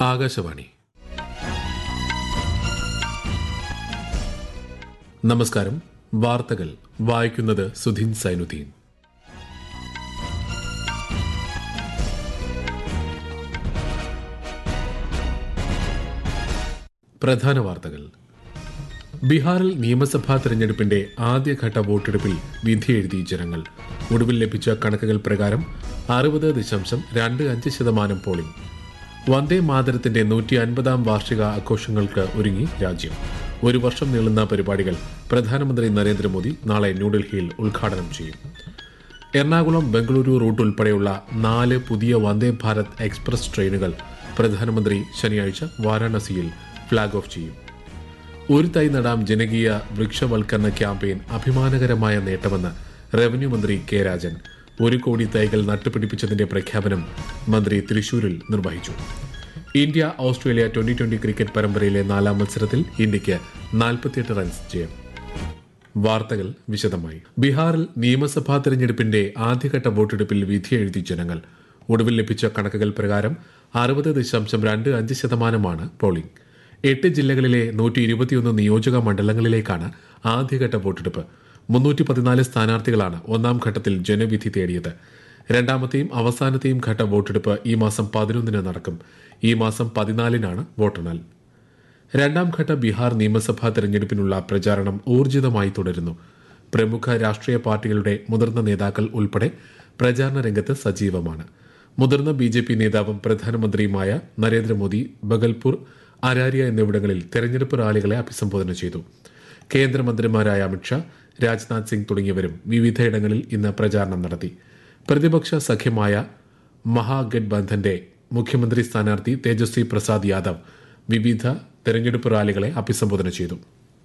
ആകാശവാണി നമസ്കാരം വാർത്തകൾ വായിക്കുന്നത് സുധീൻ സൈനുദ്ദീൻ പ്രധാന വാർത്തകൾ ബീഹാറിൽ നിയമസഭാ തെരഞ്ഞെടുപ്പിന്റെ ആദ്യഘട്ട വോട്ടെടുപ്പിൽ വിധിയെഴുതി ജനങ്ങൾ ഒടുവിൽ ലഭിച്ച കണക്കുകൾ പ്രകാരം അറുപത് ദശാംശം രണ്ട് അഞ്ച് ശതമാനം പോളിംഗ് വന്ദേ മാതരത്തിന്റെ നൂറ്റി അൻപതാം വാർഷിക ആഘോഷങ്ങൾക്ക് ഒരുങ്ങി രാജ്യം ഒരു വർഷം നീളുന്ന പരിപാടികൾ പ്രധാനമന്ത്രി നരേന്ദ്രമോദി നാളെ ന്യൂഡൽഹിയിൽ ഉദ്ഘാടനം ചെയ്യും എറണാകുളം ബംഗളൂരു റൂട്ട് ഉൾപ്പെടെയുള്ള നാല് പുതിയ വന്ദേ ഭാരത് എക്സ്പ്രസ് ട്രെയിനുകൾ പ്രധാനമന്ത്രി ശനിയാഴ്ച വാരാണസിയിൽ ഫ്ളാഗ് ഓഫ് ചെയ്യും ഒരു തൈ നടാം ജനകീയ വൃക്ഷവൽക്കരണ ക്യാമ്പയിൻ അഭിമാനകരമായ നേട്ടമെന്ന് റവന്യൂ മന്ത്രി കെ രാജൻ ഒരു കോടി തൈകൾ നട്ടുപിടിപ്പിച്ചതിന്റെ പ്രഖ്യാപനം മന്ത്രി തൃശൂരിൽ നിർവഹിച്ചു India Australia twenty twenty cricket പരമ്പരയിലെ നാലാം മത്സരത്തിൽ ഇന്ത്യയ്ക്ക് നാൽപ്പത്തിയെട്ട് റൺസ് ജയം വാർത്തകൾ വിശദമായി ബീഹാറിൽ നിയമസഭാ തെരഞ്ഞെടുപ്പിന്റെ ആദ്യഘട്ട വോട്ടെടുപ്പിൽ വിധിയെഴുതി ജനങ്ങൾ ഒടുവിൽ ലഭിച്ച കണക്കുകൾ പ്രകാരം അറുപത് ദശാംശം രണ്ട് അഞ്ച് ശതമാനമാണ് പോളിംഗ് എട്ട് ജില്ലകളിലെ നൂറ്റി ഇരുപത്തിയൊന്ന് നിയോജക മണ്ഡലങ്ങളിലേക്കാണ് ആദ്യഘട്ട വോട്ടെടുപ്പ് മുന്നൂറ്റി പതിനാല് സ്ഥാനാർത്ഥികളാണ് ഒന്നാം ഘട്ടത്തിൽ ജനവിധി തേടിയത് രണ്ടാമത്തെയും അവസാനത്തെയും ഘട്ട വോട്ടെടുപ്പ് ഈ മാസം പതിനൊന്നിന് നടക്കും ഈ മാസം പതിനാലിനാണ് വോട്ടെണ്ണൽ രണ്ടാം ഘട്ട ബീഹാർ നിയമസഭാ തെരഞ്ഞെടുപ്പിനുള്ള പ്രചാരണം ഊർജിതമായി തുടരുന്നു പ്രമുഖ രാഷ്ട്രീയ പാർട്ടികളുടെ മുതിർന്ന നേതാക്കൾ ഉൾപ്പെടെ പ്രചാരണ രംഗത്ത് സജീവമാണ് മുതിർന്ന ബി ജെ പി നേതാവും പ്രധാനമന്ത്രിയുമായ നരേന്ദ്രമോദി ബഗൽപൂർ അരാരിയ എന്നിവിടങ്ങളിൽ തെരഞ്ഞെടുപ്പ് റാലികളെ അഭിസംബോധന ചെയ്തു കേന്ദ്രമന്ത്രിമാരായ അമിത്ഷാ രാജ്നാഥ് സിംഗ് തുടങ്ങിയവരും വിവിധയിടങ്ങളിൽ ഇന്ന് പ്രചാരണം നടത്തി പ്രതിപക്ഷ സഖ്യമായ മഹാഗഡ്ബന്ധന്റെ മുഖ്യമന്ത്രി സ്ഥാനാർത്ഥി തേജസ്വി പ്രസാദ് യാദവ് വിവിധ തെരഞ്ഞെടുപ്പ് റാലികളെ അഭിസംബോധന ചെയ്തു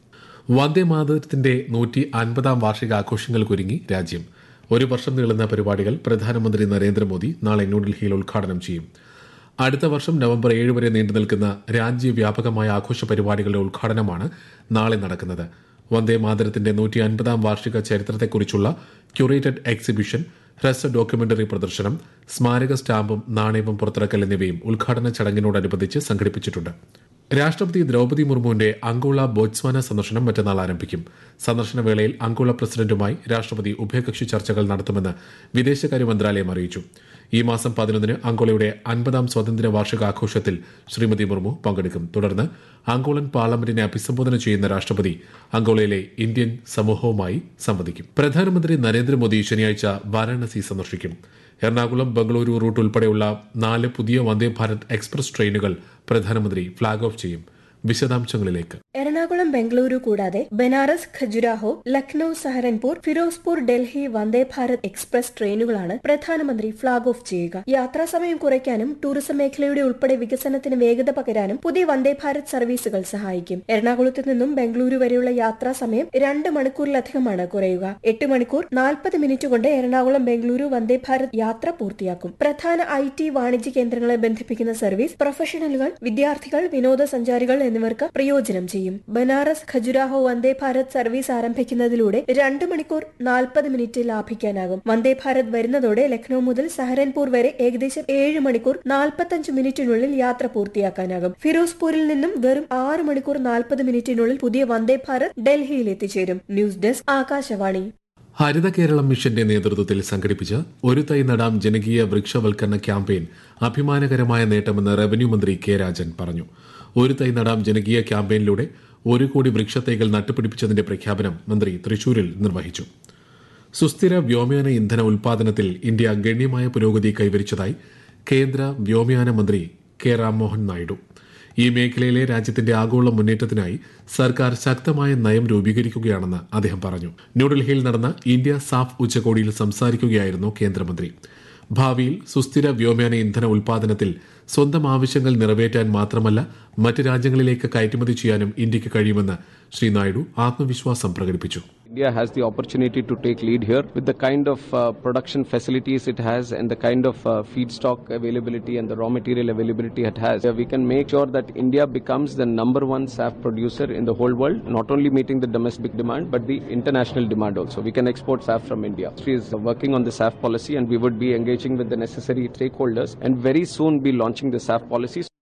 വന്ദേ മാതരത്തിന്റെ നൂറ്റി അൻപതാം വാർഷികാഘോഷങ്ങൾക്കൊരുങ്ങി രാജ്യം ഒരു വർഷം നീളുന്ന പരിപാടികൾ പ്രധാനമന്ത്രി നരേന്ദ്രമോദി നാളെ ന്യൂഡൽഹിയിൽ ഉദ്ഘാടനം ചെയ്യും അടുത്ത വർഷം നവംബർ ഏഴ് വരെ നീണ്ടുനിൽക്കുന്ന രാജ്യവ്യാപകമായ ആഘോഷ പരിപാടികളുടെ ഉദ്ഘാടനമാണ് നാളെ നടക്കുന്നത് വന്ദേ മാതരത്തിന്റെ നൂറ്റി അൻപതാം വാർഷിക ചരിത്രത്തെക്കുറിച്ചുള്ള ക്യൂറേറ്റഡ് എക്സിബിഷൻ ഹ്രസ്വ ഡോക്യുമെന്ററി പ്രദർശനം സ്മാരക സ്റ്റാമ്പും നാണയവും പുറത്തിറക്കൽ എന്നിവയും ഉദ്ഘാടന ചടങ്ങിനോടനുബന്ധിച്ച് സംഘടിപ്പിച്ചിട്ടുണ്ട് രാഷ്ട്രപതി ദ്രൌപതി മുർമുവിന്റെ അങ്കോള ബോട്സ്വാന സന്ദർശനം മറ്റന്നാൾ ആരംഭിക്കും സന്ദർശന വേളയിൽ അങ്കോള പ്രസിഡന്റുമായി രാഷ്ട്രപതി ഉഭയകക്ഷി ചർച്ചകൾ നടത്തുമെന്ന് വിദേശകാര്യ മന്ത്രാലയം അറിയിച്ചു ഈ മാസം പതിനൊന്നിന് അങ്കോളയുടെ അൻപതാം സ്വാതന്ത്ര്യ വാർഷികാഘോഷത്തിൽ ശ്രീമതി മുർമു പങ്കെടുക്കും തുടർന്ന് അങ്കോളൻ പാർലമെന്റിനെ അഭിസംബോധന ചെയ്യുന്ന രാഷ്ട്രപതി അങ്കോളയിലെ ഇന്ത്യൻ സമൂഹവുമായി സംവദിക്കും പ്രധാനമന്ത്രി നരേന്ദ്രമോദി ശനിയാഴ്ച വാരാണസി സന്ദർശിക്കും എറണാകുളം ബംഗളൂരു റൂട്ട് ഉൾപ്പെടെയുള്ള നാല് പുതിയ വന്ദേ ഭാരത് എക്സ്പ്രസ് ട്രെയിനുകൾ പ്രധാനമന്ത്രി ഫ്ളാഗ് ഓഫ് ചെയ്യും വിശദാംശങ്ങളിലേക്ക് എറണാകുളം ബംഗളൂരു കൂടാതെ ബനാറസ് ഖജുരാഹോ ലക്നൌ സഹരൻപൂർ ഫിറോസ്പൂർ ഡൽഹി വന്ദേ ഭാരത് എക്സ്പ്രസ് ട്രെയിനുകളാണ് പ്രധാനമന്ത്രി ഫ്ളാഗ് ഓഫ് ചെയ്യുക യാത്രാ സമയം കുറയ്ക്കാനും ടൂറിസം മേഖലയുടെ ഉൾപ്പെടെ വികസനത്തിന് വേഗത പകരാനും പുതിയ വന്ദേ ഭാരത് സർവീസുകൾ സഹായിക്കും എറണാകുളത്ത് നിന്നും ബംഗളൂരു വരെയുള്ള യാത്രാ സമയം രണ്ട് മണിക്കൂറിലധികമാണ് കുറയുക എട്ട് മണിക്കൂർ നാൽപ്പത് മിനിറ്റ് കൊണ്ട് എറണാകുളം ബംഗളൂരു വന്ദേ ഭാരത് യാത്ര പൂർത്തിയാക്കും പ്രധാന ഐ ടി വാണിജ്യ കേന്ദ്രങ്ങളെ ബന്ധിപ്പിക്കുന്ന സർവീസ് പ്രൊഫഷണലുകൾ വിദ്യാർത്ഥികൾ വിനോദസഞ്ചാരികൾ എന്നിവർക്ക് പ്രയോജനം ചെയ്യും ബനാറസ് ഖജുരാഹോ വന്ദേ ഭാരത് സർവീസ് ആരംഭിക്കുന്നതിലൂടെ രണ്ട് മണിക്കൂർ നാൽപ്പത് മിനിറ്റ് ലാഭിക്കാനാകും വന്ദേ ഭാരത് വരുന്നതോടെ ലക്നൌ മുതൽ സഹരൻപൂർ വരെ ഏകദേശം ഏഴ് മണിക്കൂർ നാൽപ്പത്തഞ്ച് മിനിറ്റിനുള്ളിൽ യാത്ര പൂർത്തിയാക്കാനാകും ഫിറോസ്പൂരിൽ നിന്നും വെറും ആറ് മണിക്കൂർ നാൽപ്പത് മിനിറ്റിനുള്ളിൽ പുതിയ വന്ദേ ഭാരത് ഡൽഹിയിൽ എത്തിച്ചേരും ന്യൂസ് ഡെസ്ക് ആകാശവാണി ഹരിത കേരളം മിഷന്റെ നേതൃത്വത്തിൽ സംഘടിപ്പിച്ച ഒരു തൈ നടാം ജനകീയ വൃക്ഷവൽക്കരണ ക്യാമ്പയിൻ അഭിമാനകരമായ നേട്ടമെന്ന് റവന്യൂ മന്ത്രി കെ രാജൻ പറഞ്ഞു ഒരു തൈ നടാം ജനകീയ ക്യാമ്പയിനിലൂടെ ഒരു കോടി വൃക്ഷത്തൈകൾ നട്ടുപിടിപ്പിച്ചതിന്റെ പ്രഖ്യാപനം മന്ത്രി തൃശൂരിൽ നിർവഹിച്ചു സുസ്ഥിര വ്യോമയാന ഇന്ധന ഉൽപാദനത്തിൽ ഇന്ത്യ ഗണ്യമായ പുരോഗതി കൈവരിച്ചതായി കേന്ദ്ര വ്യോമയാന മന്ത്രി കെ രാംമോഹൻ നായിഡു ഈ മേഖലയിലെ രാജ്യത്തിന്റെ ആഗോള മുന്നേറ്റത്തിനായി സർക്കാർ ശക്തമായ നയം രൂപീകരിക്കുകയാണെന്ന് അദ്ദേഹം പറഞ്ഞു ന്യൂഡൽഹിയിൽ നടന്ന ഇന്ത്യ സാഫ് ഉച്ചകോടിയിൽ സംസാരിക്കുകയായിരുന്നു കേന്ദ്രമന്ത്രി ഭാവിയിൽ സുസ്ഥിര വ്യോമയാന ഇന്ധന ഉൽപാദനത്തിൽ സ്വന്തം ആവശ്യങ്ങൾ നിറവേറ്റാൻ മാത്രമല്ല മറ്റ് രാജ്യങ്ങളിലേക്ക് കയറ്റുമതി ചെയ്യാനും ഇന്ത്യക്ക് കഴിയുമെന്ന് ശ്രീ നായിഡു ആത്മവിശ്വാസം പ്രകടിപ്പിച്ചു India has the opportunity to take lead here with the kind of uh, production facilities it has and the kind of uh, feedstock availability and the raw material availability it has. Uh, we can make sure that India becomes the number one SAF producer in the whole world, not only meeting the domestic demand but the international demand also. We can export SAF from India. She is working on the SAF policy and we would be engaging with the necessary stakeholders and very soon be launching the SAF policies.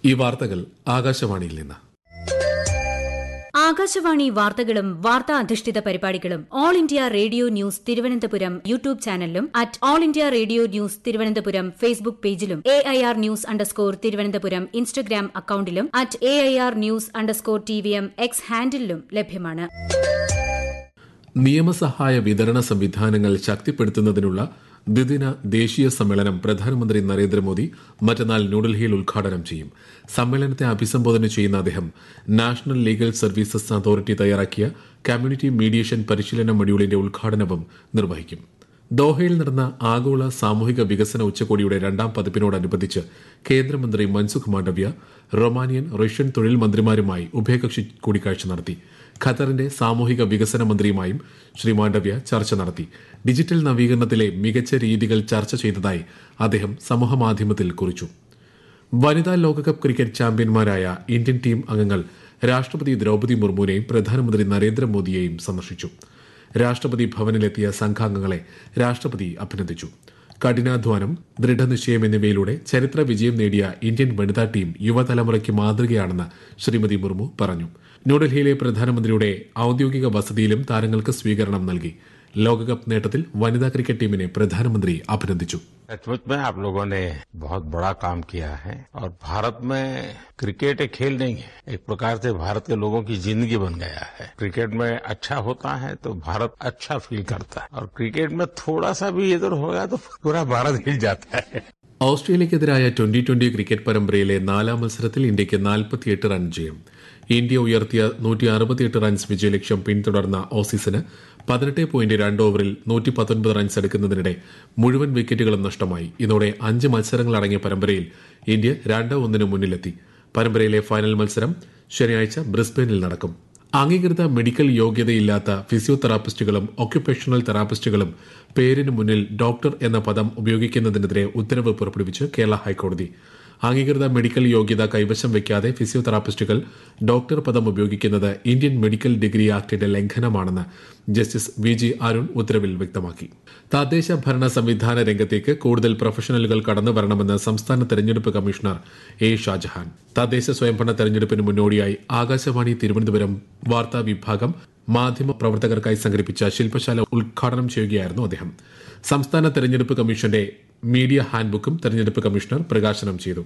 ഈ വാർത്തകൾ ആകാശവാണിയിൽ നിന്ന് ആകാശവാണി വാർത്തകളും വാർത്താ അധിഷ്ഠിത പരിപാടികളും All India Radio News Thiruvananthapuram YouTube ചാനലിലും at All India Radio News Thiruvananthapuram Facebook പേജിലും A I R news underscore Thiruvananthapuram Instagram അക്കൌണ്ടിലും at A I R news underscore T V M X ഹാൻഡിലും ലഭ്യമാണ് നിയമസഹായ വിതരണ സംവിധാനങ്ങൾ ശക്തിപ്പെടുത്തുന്നതിനുള്ള ദ്വിദിന ദേശീയ സമ്മേളനം പ്രധാനമന്ത്രി നരേന്ദ്രമോദി മറ്റന്നാൾ ന്യൂഡൽഹിയിൽ ഉദ്ഘാടനം ചെയ്യും സമ്മേളനത്തെ അഭിസംബോധന ചെയ്യുന്ന അദ്ദേഹം നാഷണൽ ലീഗൽ സർവീസസ് അതോറിറ്റി തയ്യാറാക്കിയ കമ്മ്യൂണിറ്റി മീഡിയേഷൻ പരിശീലന മൊഡ്യൂളിന്റെ ഉദ്ഘാടനവും നിർവഹിക്കും ദോഹയിൽ നടന്ന ആഗോള സാമൂഹിക വികസന ഉച്ചകോടിയുടെ രണ്ടാം പതിപ്പിനോടനുബന്ധിച്ച് കേന്ദ്രമന്ത്രി മൻസുഖ് മാണ്ഡവ്യ റൊമാനിയൻ റഷ്യൻ തൊഴിൽ മന്ത്രിമാരുമായി ഉഭയകക്ഷി കൂടിക്കാഴ്ച നടത്തി ഖത്തറിന്റെ സാമൂഹിക വികസന മന്ത്രിയുമായും ശ്രീ മാണ്ഡവ്യ ചർച്ച നടത്തി ഡിജിറ്റൽ നവീകരണത്തിലെ മികച്ച രീതികൾ ചർച്ച ചെയ്തതായി അദ്ദേഹം സമൂഹമാധ്യമത്തിൽ കുറിച്ചു വനിതാ ലോകകപ്പ് ക്രിക്കറ്റ് ചാമ്പ്യന്മാരായ ഇന്ത്യൻ ടീം അംഗങ്ങൾ രാഷ്ട്രപതി ദ്രൌപതി മുർമുവിനെയും പ്രധാനമന്ത്രി നരേന്ദ്രമോദിയെയും സന്ദർശിച്ചു രാഷ്ട്രപതി ഭവനിലെത്തിയ സംഘാംഗങ്ങളെ രാഷ്ട്രപതി അഭിനന്ദിച്ചു കഠിനാധ്വാനം ദൃഢനിശ്ചയം എന്നിവയിലൂടെ ചരിത്ര വിജയം നേടിയ ഇന്ത്യൻ വനിതാ ടീം യുവതലമുറയ്ക്ക് മാതൃകയാണെന്ന് ശ്രീമതി മുർമു പറഞ്ഞു ന്യൂഡൽഹിയിലെ പ്രധാനമന്ത്രിയുടെ ഔദ്യോഗിക വസതിയിലും താരങ്ങൾക്ക് സ്വീകരണം നൽകി ലോകകപ്പ് നേട്ടത്തിൽ വനിതാ ക്രിക്കറ്റ് ടീമിനെ പ്രധാനമന്ത്രി അഭിനന്ദിച്ചു सचमुच में आप लोगों ने बहुत बड़ा काम किया है और भारत में क्रिकेट एक खेल नहीं है एक प्रकार से भारत के लोगों की जिंदगी बन गया है क्रिकेट में अच्छा होता है तो भारत अच्छा फील करता है और क्रिकेट में थोड़ा सा भी इधर होगा तो पूरा भारत हिल जाता है ഓസ്ട്രേലിയക്കെതിരായ ട്വന്റി ട്വന്റി ക്രിക്കറ്റ് പരമ്പരയിലെ നാലാം മത്സരത്തിൽ ഇന്ത്യയ്ക്ക് നാൽപ്പത്തിയെട്ട് റൺ ജയം ഇന്ത്യ ഉയർത്തിയ നൂറ്റി അറുപത്തിയെട്ട് റൺസ് വിജയലക്ഷ്യം പിന്തുടർന്ന ഓസീസിന് പതിനെട്ട് പോയിന്റ് രണ്ട് ഓവറിൽ നൂറ്റി പത്തൊൻപത് റൺസ് എടുക്കുന്നതിനിടെ മുഴുവൻ വിക്കറ്റുകളും നഷ്ടമായി ഇതോടെ അഞ്ച് മത്സരങ്ങളടങ്ങിയ പരമ്പരയിൽ ഇന്ത്യ രണ്ട് ഒന്നിന് മുന്നിലെത്തി പരമ്പരയിലെ ഫൈനൽ മത്സരം ശനിയാഴ്ച ബ്രിസ്ബനിൽ നടക്കും അംഗീകൃത മെഡിക്കൽ യോഗ്യതയില്ലാത്ത ഫിസിയോതെറാപ്പിസ്റ്റുകളും ഒക്യുപേഷണൽ തെറാപ്പിസ്റ്റുകളും പേരിന് മുന്നിൽ ഡോക്ടർ എന്ന പദം ഉപയോഗിക്കുന്നതിനെതിരെ ഉത്തരവ് പുറപ്പെടുവിച്ച് കേരള ഹൈക്കോടതി അംഗീകൃത മെഡിക്കൽ യോഗ്യത കൈവശം വയ്ക്കാതെ ഫിസിയോതെറാപ്പിസ്റ്റുകൾ ഡോക്ടർ പദം ഉപയോഗിക്കുന്നത് ഇന്ത്യൻ മെഡിക്കൽ ഡിഗ്രി ആക്ടിന്റെ ലംഘനമാണെന്ന് ജസ്റ്റിസ് വി ജി അരുൺ ഉത്തരവിൽ വ്യക്തമാക്കി തദ്ദേശ ഭരണ സംവിധാന രംഗത്തേക്ക് കൂടുതൽ പ്രൊഫഷണലുകൾ കടന്നു വരണമെന്ന് സംസ്ഥാന തെരഞ്ഞെടുപ്പ് കമ്മീഷണർ എ ഷാജഹാൻ തദ്ദേശ സ്വയംഭരണ തെരഞ്ഞെടുപ്പിന് മുന്നോടിയായി ആകാശവാണി തിരുവനന്തപുരം വാർത്താ വിഭാഗം മാധ്യമ പ്രവർത്തകർക്കായി സംഘടിപ്പിച്ച ശില്പശാല ഉദ്ഘാടനം ചെയ്യുകയായിരുന്നു അദ്ദേഹം സംസ്ഥാന തെരഞ്ഞെടുപ്പ് കമ്മീഷന്റെ മീഡിയ ഹാൻഡ്ബുക്കും തെരഞ്ഞെടുപ്പ് കമ്മീഷണർ പ്രകാശനം ചെയ്തു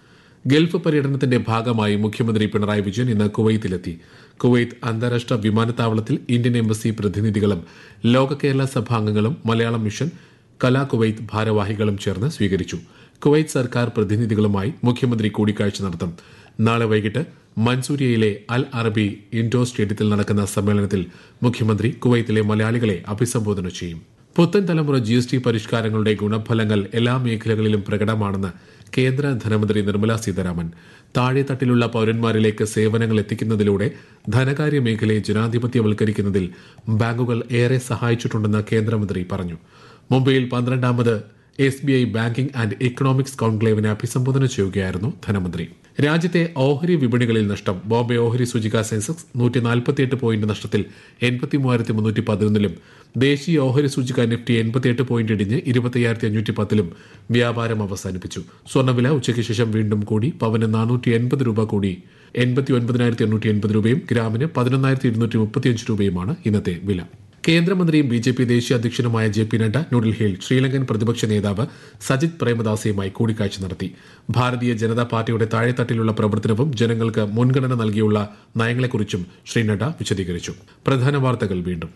ഗൾഫ് പര്യടനത്തിന്റെ ഭാഗമായി മുഖ്യമന്ത്രി പിണറായി വിജയൻ ഇന്ന് കുവൈത്തിലെത്തി കുവൈത്ത് അന്താരാഷ്ട്ര വിമാനത്താവളത്തിൽ ഇന്ത്യൻ എംബസി പ്രതിനിധികളും ലോക കേരള സഭ അംഗങ്ങളും മലയാളം മിഷൻ കലാ കുവൈത്ത് ഭാരവാഹികളും ചേർന്ന് സ്വീകരിച്ചു കുവൈത്ത് സർക്കാർ പ്രതിനിധികളുമായി മുഖ്യമന്ത്രി കൂടിക്കാഴ്ച നടത്തും നാളെ വൈകിട്ട് മൻസൂരിയയിലെ അൽ അറബി ഇൻഡോർ സ്റ്റേഡിയത്തിൽ നടക്കുന്ന സമ്മേളനത്തിൽ മുഖ്യമന്ത്രി കുവൈത്തിലെ മലയാളികളെ അഭിസംബോധന ചെയ്യും പുത്തൻ തലമുറ ജി എസ് ടി പരിഷ്കാരങ്ങളുടെ ഗുണഫലങ്ങൾ എല്ലാ മേഖലകളിലും പ്രകടമാണെന്ന് കേന്ദ്ര ധനമന്ത്രി നിർമ്മല സീതാരാമൻ താഴെത്തട്ടിലുള്ള പൌരന്മാരിലേക്ക് സേവനങ്ങൾ എത്തിക്കുന്നതിലൂടെ ധനകാര്യ മേഖലയെ ജനാധിപത്യവൽക്കരിക്കുന്നതിൽ ബാങ്കുകൾ ഏറെ സഹായിച്ചിട്ടുണ്ടെന്ന് കേന്ദ്രമന്ത്രി പറഞ്ഞു മുംബൈയിൽ പന്ത്രണ്ടാമത് S B I banking and economics കോൺക്ലേവിനെ അഭിസംബോധന ചെയ്യുകയായിരുന്നു ധനമന്ത്രി രാജ്യത്തെ ഓഹരി വിപണികളിൽ നഷ്ടം ബോംബെ ഓഹരി സൂചിക സെൻസെക്സ് നൂറ്റി നാൽപ്പത്തിയെട്ട് പോയിന്റ് നഷ്ടത്തിൽ എൺപത്തി മൂവായിരത്തി മുന്നൂറ്റി പതിനൊന്നിലും ദേശീയ ഓഹരി സൂചിക നിഫ്റ്റി എൺപത്തിയെട്ട് പോയിന്റ് ഇടിഞ്ഞ് ഇരുപത്തിയ്യായിരത്തി അഞ്ഞൂറ്റി പത്തിലും വ്യാപാരം അവസാനിപ്പിച്ചു സ്വർണ്ണവില ഉച്ചയ്ക്ക് ശേഷം വീണ്ടും കൂടി പവന് നാനൂറ്റി എൺപത് രൂപ കൂടി എൺപത്തി ഒൻപതിനായിരത്തി എണ്ണൂറ്റി എൺപത് രൂപയും ഗ്രാമിന് പതിനൊന്നായിരത്തി ഇരുന്നൂറ്റി മുപ്പത്തിയഞ്ച് രൂപയുമാണ് ഇന്നത്തെ വില കേന്ദ്രമന്ത്രിയും ബി ജെ പി ദേശീയ അധ്യക്ഷനുമായ ജെ പി നഡ്ഡ ന്യൂഡൽഹിയിൽ ശ്രീലങ്കൻ പ്രതിപക്ഷ നേതാവ് സജിത് പ്രേമദാസയുമായി കൂടിക്കാഴ്ച നടത്തി ഭാരതീയ ജനതാ പാർട്ടിയുടെ താഴെത്തട്ടിലുള്ള പ്രവർത്തനവും ജനങ്ങൾക്ക് മുൻഗണന നൽകിയുള്ള നയങ്ങളെക്കുറിച്ചും ശ്രീ നഡ്ഡ വിശദീകരിച്ചു പ്രധാന വാർത്തകൾ വീണ്ടും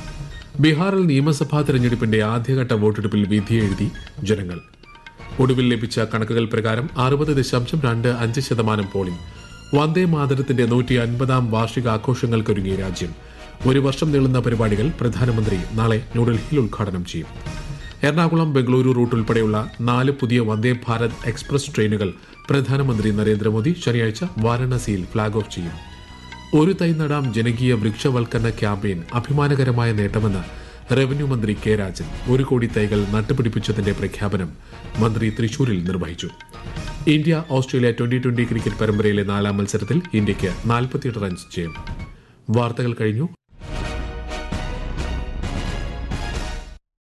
ബീഹാറിൽ നിയമസഭാ തെരഞ്ഞെടുപ്പിന്റെ ആദ്യഘട്ട വോട്ടെടുപ്പിൽ വിധിയെഴുതി ജനങ്ങൾ ഒടുവിൽ ലഭിച്ച കണക്കുകൾ പ്രകാരം അറുപത് ദശാംശം രണ്ട് അഞ്ച് ശതമാനം പോളിംഗ് വന്ദേ മാതരത്തിന്റെ നൂറ്റി അൻപതാം വാർഷിക ആഘോഷങ്ങൾക്കൊരുങ്ങി രാജ്യം ഒരു വർഷം നീളുന്ന പരിപാടികൾ പ്രധാനമന്ത്രി നാളെ ന്യൂഡൽഹിയിൽ ഉദ്ഘാടനം ചെയ്യും എറണാകുളം ബംഗളൂരു റൂട്ട് ഉൾപ്പെടെയുള്ള നാല് പുതിയ വന്ദേ ഭാരത് എക്സ്പ്രസ് ട്രെയിനുകൾ പ്രധാനമന്ത്രി നരേന്ദ്രമോദി ശനിയാഴ്ച വാരണാസിയിൽ ഫ്ളാഗ് ഓഫ് ചെയ്യും ഒരു തൈ നടാം ജനകീയ വൃക്ഷവൽക്കരണ ക്യാമ്പയിൻ അഭിമാനകരമായ നേട്ടമെന്ന് റവന്യൂ മന്ത്രി കെ രാജൻ ഒരു കോടി തൈകൾ നട്ടുപിടിപ്പിച്ചതിന്റെ പ്രഖ്യാപനം മന്ത്രി തൃശൂരിൽ നിർവഹിച്ചു India Australia twenty twenty cricket പരമ്പരയിലെ നാലാം മത്സരത്തിൽ ഇന്ത്യയ്ക്ക് നാൽപ്പത്തിയെട്ട് റൺസ് ജയം വാർത്തകൾ കഴിഞ്ഞു